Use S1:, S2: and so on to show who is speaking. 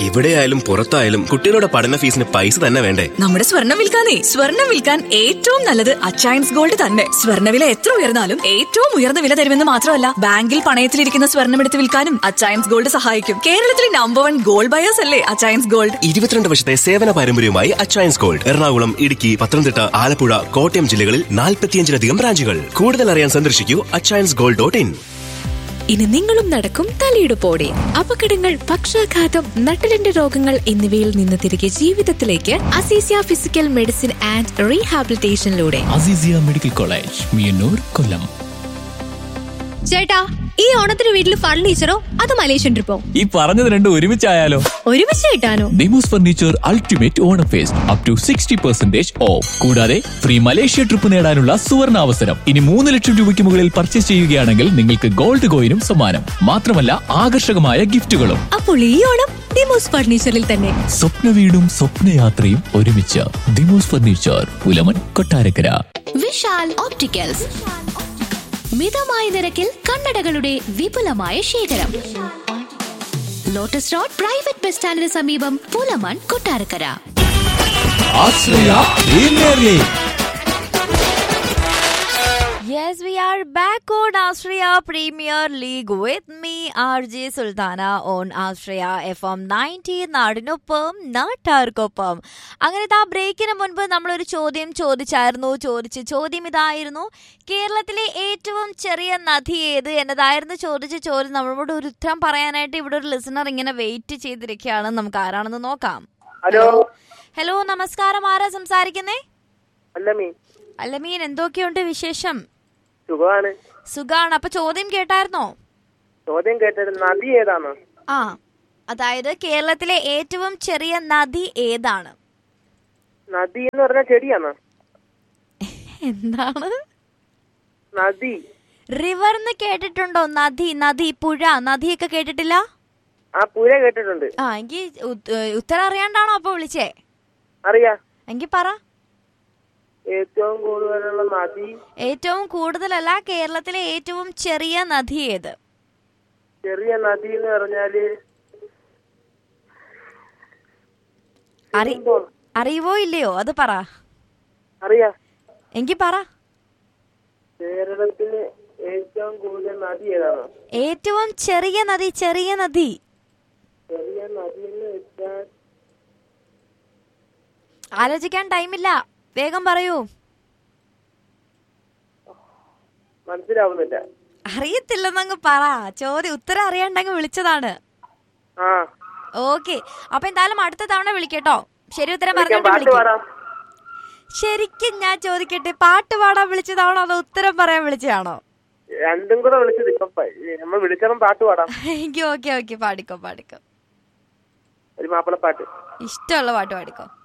S1: എവിടെയായാലും പുറത്തായാലും കുട്ടികളുടെ പഠന ഫീസിന് പൈസ തന്നെ വേണ്ടേ
S2: നമ്മുടെ സ്വർണം വിൽക്കാനേ സ്വർണം വിൽക്കാൻ ഏറ്റവും നല്ലത് അച്ചയൻസ് ഗോൾഡ് തന്നെ സ്വർണ്ണവില എത്ര ഉയർന്നാലും ഏറ്റവും ഉയർന്ന വില തരുമെന്ന് മാത്രമല്ല ബാങ്കിൽ പണയത്തിലിരിക്കുന്ന സ്വർണം എടുത്ത് വിൽക്കാനും അച്ചയൻസ് ഗോൾഡ് സഹായിക്കും കേരളത്തിലെ നമ്പർ വൺ ഗോൾഡ് ബയേഴ്സ് അല്ലേ അച്ചയൻസ് ഗോൾഡ്
S1: ഇരുപത്തിരണ്ട് വർഷത്തെ സേവന പാരമ്പര്യവുമായി അച്ചയൻസ് ഗോൾഡ് എറണാകുളം ഇടുക്കി പത്തനംതിട്ട ആലപ്പുഴ കോട്ടയം ജില്ലകളിൽ നാൽപ്പത്തിയഞ്ചിലധികം ബ്രാഞ്ചുകൾ കൂടുതൽ അറിയാൻ സന്ദർശിക്കൂ അച്ചയൻസ് ഗോൾഡ് ഡോട്ട് ഇൻ
S3: ഇനി നിങ്ങളും നടക്കും തലയെടുപ്പോടെ അപകടങ്ങൾ പക്ഷാഘാതം നട്ടലിന്റെ രോഗങ്ങൾ എന്നിവയിൽ നിന്ന് തിരികെ ജീവിതത്തിലേക്ക് അസീസിയ ഫിസിക്കൽ മെഡിസിൻ ആൻഡ് റീഹാബിലിറ്റേഷനിലൂടെ
S4: അസീസിയ മെഡിക്കൽ കോളേജ് മിയന്നൂർ കൊല്ലം
S5: ചേട്ടാ ഈ ഓണത്തിന് വീട്ടിൽ ഫർണിച്ചറോ അത് മലേഷ്യൻ ട്രിപ്പോ
S4: ഈ പറഞ്ഞത് രണ്ടും ഒരുമിച്ചായാലോ
S5: ഒരുമിച്ച് കിട്ടാനോ
S4: Demos furniture ultimate Onam fest up to sixty percentage off കൂടാതെ ഫ്രീ മലേഷ്യ ട്രിപ്പ് നേടാനുള്ള സുവർണ അവസരം ഇനി മൂന്ന് ലക്ഷം രൂപയ്ക്ക് മുകളിൽ പർച്ചേസ് ചെയ്യുകയാണെങ്കിൽ നിങ്ങൾക്ക് ഗോൾഡ് കോയിനും സമ്മാനം മാത്രമല്ല ആകർഷകമായ ഗിഫ്റ്റുകളും
S5: അപ്പോൾ ഈ ഓണം ഡിമോസ് ഫർണിച്ചറിൽ തന്നെ
S4: സ്വപ്ന വീടും സ്വപ്നയാത്രയും ഒരുമിച്ച് Demos furniture Pulamon Kottarakkara
S6: Vishal opticals മിതമായ നിരക്കിൽ കണ്ണടകളുടെ വിപുലമായ ശേഖരം ലോട്ടസ് റോഡ് പ്രൈവറ്റ് ബസ് സ്റ്റാൻഡിന് സമീപം Pulamon Kottarakkara
S7: Yes, we are back on Australia Premier League with me, RJ Sultana on Australia FM 90 നാടിനൊപ്പം നാട്ടാർക്കൊപ്പം അങ്ങനെ ആ ബ്രേക്കിന് മുൻപ് നമ്മളൊരു ചോദ്യം ചോദിച്ചായിരുന്നു ചോദിച്ച് ചോദ്യം ഇതായിരുന്നു കേരളത്തിലെ ഏറ്റവും ചെറിയ നദി ഏത് എന്നതായിരുന്നു ചോദിച്ച ചോദ്യം നമ്മളോട് ഒരു ഉത്തരം പറയാനായിട്ട് ഇവിടെ ഒരു ലിസണർ ഇങ്ങനെ വെയിറ്റ് ചെയ്തിരിക്കുകയാണ് നമുക്ക് ആരാണെന്ന് നോക്കാം
S8: ഹലോ
S7: ഹലോ നമസ്കാരം ആരാ സംസാരിക്കുന്നേ
S8: അല്ല മീ
S7: അല്ലമീൻ എന്തൊക്കെയുണ്ട് വിശേഷം
S8: സുഖമാണ്
S7: സുഖാണ് അപ്പൊ ചോദ്യം കേട്ടായിരുന്നോ
S8: ചോദ്യം കേട്ടത് നദി ഏതാണ്
S7: ആ അതായത് കേരളത്തിലെ ഏറ്റവും ചെറിയ നദി ഏതാണ്
S8: നദി എന്ന് പറഞ്ഞ ചെടിയാണ്
S7: എന്താണ്
S8: നദി
S7: റിവർ എന്ന് കേട്ടിട്ടുണ്ടോ നദി നദി പുഴ നദിയൊക്കെ കേട്ടിട്ടില്ല
S8: ആ പുര കേട്ടിട്ടുണ്ട്
S7: ആ എനിക്ക് ഉത്ത- ഏ, ഉത്തരം അറിയാണ്ടാണോ അപ്പൊ വിളിച്ചേ
S8: അറിയാ
S7: എങ്കി പറ
S8: ഏറ്റവും കൂടുതലുള്ള നദി
S7: ഏറ്റവും കൂടുതലല്ല കേരളത്തിലെ ഏറ്റവും ചെറിയ നദി ഏത്
S8: ചെറിയ നദി എന്ന് പറഞ്ഞാല്
S7: അറി അറിയുവോ ഇല്ലയോ അത് പറ
S8: അറിയാ
S7: എങ്കി പറ
S8: കേരളത്തില് ഏറ്റവും കൂടുതൽ നദി ഏതാണ്
S7: ഏറ്റവും ചെറിയ നദി ചെറിയ നദി
S8: ചെറിയ നദി എന്ന് വെച്ചാൽ
S7: ആലോചിക്കാൻ ടൈമില്ല വേഗം പറയൂ
S8: മനസ്സിലാവുന്നില്ല
S7: അറിയത്തില്ലെന്നങ്ങ് പറ ചോദ്യം ഉത്തരം അറിയാണ്ടങ്ങ് വിളിച്ചതാണ്
S8: ആ
S7: ഓക്കെ അപ്പൊ എന്തായാലും അടുത്ത തവണ വിളിക്കട്ടോ ശരി ഉത്തരം
S8: വിളിക്കാം,
S7: പറഞ്ഞിട്ട്
S8: പാട്ട്
S7: വിളിക്കാം
S8: പാടാം
S7: ശരിക്കും ഞാൻ ചോദിക്കട്ടെ പാട്ട് പാടാൻ വിളിച്ചതാണോ അതോ ഉത്തരം പറയാൻ വിളിച്ചതാണോ
S8: രണ്ടും കൂടെ വിളിച്ചത് ഇപ്പൊ പ- നമ്മൾ വിളിച്ചപ്പം പാട്ട് പാടാം
S7: എനിക്ക് ഓക്കെ ഓക്കെ പാടിക്കോ പാടിക്കോ
S8: ഒരു മാപ്പിളപ്പാട്ട്
S7: ഇഷ്ടമുള്ള പാട്ട് പാടിക്കോ